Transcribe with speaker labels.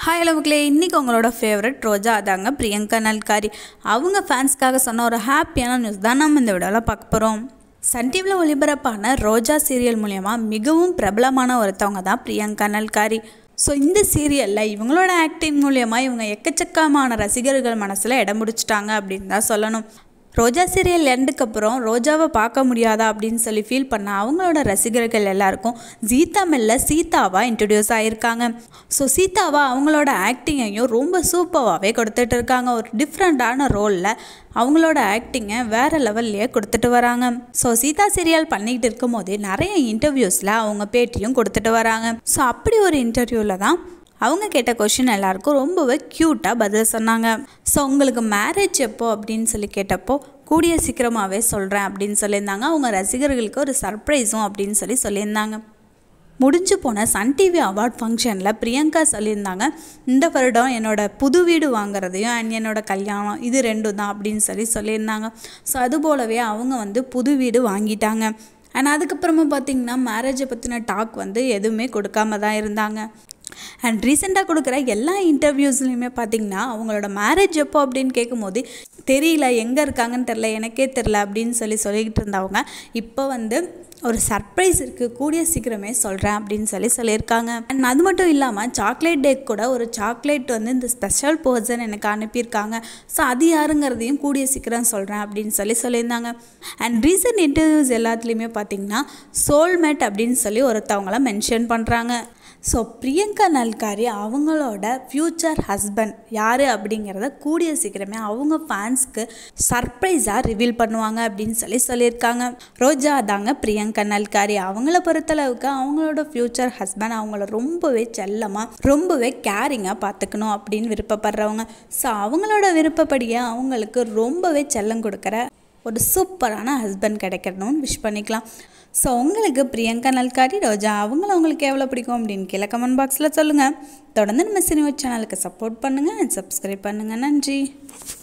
Speaker 1: hi மக்களே இன்றைக்கி உங்களோட ஃபேவரட் ரோஜா அதாங்க பிரியங்கா நல்காரி அவங்க ஃபேன்ஸ்க்காக சொன்ன ஒரு ஹாப்பியான நியூஸ் தான் நம்ம இந்த விடாவில் பார்க்க போகிறோம் சன் டிவியில் ஒளிபரப்பான ரோஜா சீரியல் மூலயமா மிகவும் பிரபலமான ஒருத்தவங்க தான் பிரியங்கா நல்காரி ஸோ இந்த சீரியலில் இவங்களோட ஆக்டிங் மூலயமா இவங்க எக்கச்சக்கமான ரசிகர்கள் மனசில் இடம் பிடிச்சிட்டாங்க அப்படின்னு தான் சொல்லணும் ரோஜா சீரியல் எண்டுக்கு அப்புறம் ரோஜாவை பார்க்க முடியாதா அப்படின்னு சொல்லி ஃபீல் பண்ண அவங்களோட ரசிகர்கள் எல்லாருக்கும் ஜீ தமிழில் சீதாவாக இன்ட்ரடியூஸ் ஆகியிருக்காங்க ஸோ சீதாவா அவங்களோட ஆக்டிங்கையும் ரொம்ப சூப்பராகவே கொடுத்துட்டு இருக்காங்க ஒரு டிஃப்ரெண்ட்டான ரோலில் அவங்களோட ஆக்டிங்கை வேறு லெவல்லையே கொடுத்துட்டு வராங்க ஸோ சீதா சீரியல் பண்ணிக்கிட்டு இருக்கும் போதே நிறைய இன்டர்வியூஸில் அவங்க பேட்டியும் கொடுத்துட்டு வராங்க ஸோ அப்படி ஒரு இன்டர்வியூவில் தான் அவங்க கேட்ட கொஷின் எல்லாருக்கும் ரொம்பவே க்யூட்டாக பதில் சொன்னாங்க ஸோ உங்களுக்கு மேரேஜ் எப்போ அப்படின்னு சொல்லி கேட்டப்போ கூடிய சீக்கிரமாகவே சொல்கிறேன் அப்படின்னு சொல்லியிருந்தாங்க அவங்க ரசிகர்களுக்கு ஒரு சர்ப்ரைஸும் அப்படின்னு சொல்லி சொல்லியிருந்தாங்க முடிஞ்சு போன சன் டிவி அவார்ட் ஃபங்க்ஷனில் பிரியங்கா சொல்லியிருந்தாங்க இந்த வருடம் என்னோட புது வீடு வாங்குறதையும் அண்ட் என்னோட கல்யாணம் இது ரெண்டும் தான் அப்படின்னு சொல்லி சொல்லியிருந்தாங்க ஸோ அது போலவே அவங்க வந்து புது வீடு வாங்கிட்டாங்க அண்ட் அதுக்கப்புறமா பார்த்திங்கன்னா மேரேஜை பற்றின டாக் வந்து எதுவுமே கொடுக்காம தான் இருந்தாங்க அண்ட் ரீசெண்டாக கொடுக்குற எல்லா இன்டர்வியூஸ்லையுமே பார்த்தீங்கன்னா அவங்களோட மேரேஜ் எப்போ அப்படின்னு கேட்கும்போது தெரியல எங்கே இருக்காங்கன்னு தெரில எனக்கே தெரில அப்படின்னு சொல்லி சொல்லிக்கிட்டு இருந்தவங்க இப்போ வந்து ஒரு சர்ப்ரைஸ் இருக்குது கூடிய சீக்கிரமே சொல்கிறேன் அப்படின்னு சொல்லி சொல்லியிருக்காங்க அண்ட் அது மட்டும் இல்லாமல் சாக்லேட் டேக் கூட ஒரு சாக்லேட் வந்து இந்த ஸ்பெஷல் பர்சன் எனக்கு அனுப்பியிருக்காங்க ஸோ அது யாருங்கிறதையும் கூடிய சீக்கிரம் சொல்கிறேன் அப்படின்னு சொல்லி சொல்லியிருந்தாங்க அண்ட் ரீசெண்ட் இன்டர்வியூஸ் எல்லாத்துலேயுமே பார்த்தீங்கன்னா சோல்மேட் அப்படின்னு சொல்லி ஒருத்தவங்கள மென்ஷன் பண்ணுறாங்க ஸோ பிரியங்கா நல்காரி அவங்களோட ஃப்யூச்சர் ஹஸ்பண்ட் யார் அப்படிங்கிறத கூடிய சீக்கிரமே அவங்க ஃபேன்ஸ்க்கு சர்ப்ரைஸாக ரிவீல் பண்ணுவாங்க அப்படின்னு சொல்லி சொல்லியிருக்காங்க ரோஜா தாங்க பிரியங்கா நல்காரி அவங்கள பொறுத்தளவுக்கு அவங்களோட ஃப்யூச்சர் ஹஸ்பண்ட் அவங்கள ரொம்பவே செல்லமாக ரொம்பவே கேரிங்காக பார்த்துக்கணும் அப்படின்னு விருப்பப்படுறவங்க ஸோ அவங்களோட விருப்பப்படியே அவங்களுக்கு ரொம்பவே செல்லம் கொடுக்குற ஒரு சூப்பரான ஹஸ்பண்ட் கிடைக்கணும்னு விஷ் பண்ணிக்கலாம் ஸோ உங்களுக்கு பிரியங்கா நல்காரி ரோஜா அவங்கள உங்களுக்கு எவ்வளோ பிடிக்கும் அப்படின்னு கீழே கமெண்ட் பாக்ஸில் சொல்லுங்கள் தொடர்ந்து நம்ம சினிமா சேனலுக்கு சப்போர்ட் பண்ணுங்கள் அண்ட் சப்ஸ்கிரைப் பண்ணுங்கள் நன்றி